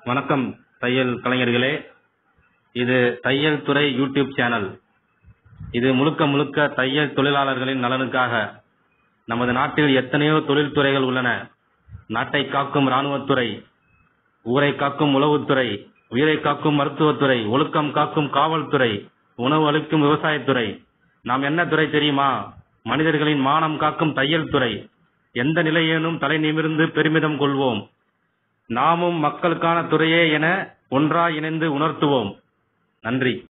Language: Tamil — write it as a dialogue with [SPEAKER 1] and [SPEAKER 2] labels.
[SPEAKER 1] வணக்கம் தையல் கலைஞர்களே இது தையல் துறை யூடியூப் சேனல் இது முழுக்க முழுக்க தையல் தொழிலாளர்களின் நலனுக்காக நமது நாட்டில் எத்தனையோ தொழில் துறைகள் உள்ளன நாட்டை காக்கும் ராணுவத்துறை ஊரை காக்கும் உளவுத்துறை உயிரை காக்கும் மருத்துவத்துறை ஒழுக்கம் காக்கும் காவல்துறை உணவு அளிக்கும் விவசாயத்துறை நாம் என்ன துறை தெரியுமா மனிதர்களின் மானம் காக்கும் தையல் துறை எந்த நிலையேனும் தலை நிமிர்ந்து பெருமிதம் கொள்வோம் நாமும் மக்களுக்கான துறையே என ஒன்றாய் இணைந்து உணர்த்துவோம் நன்றி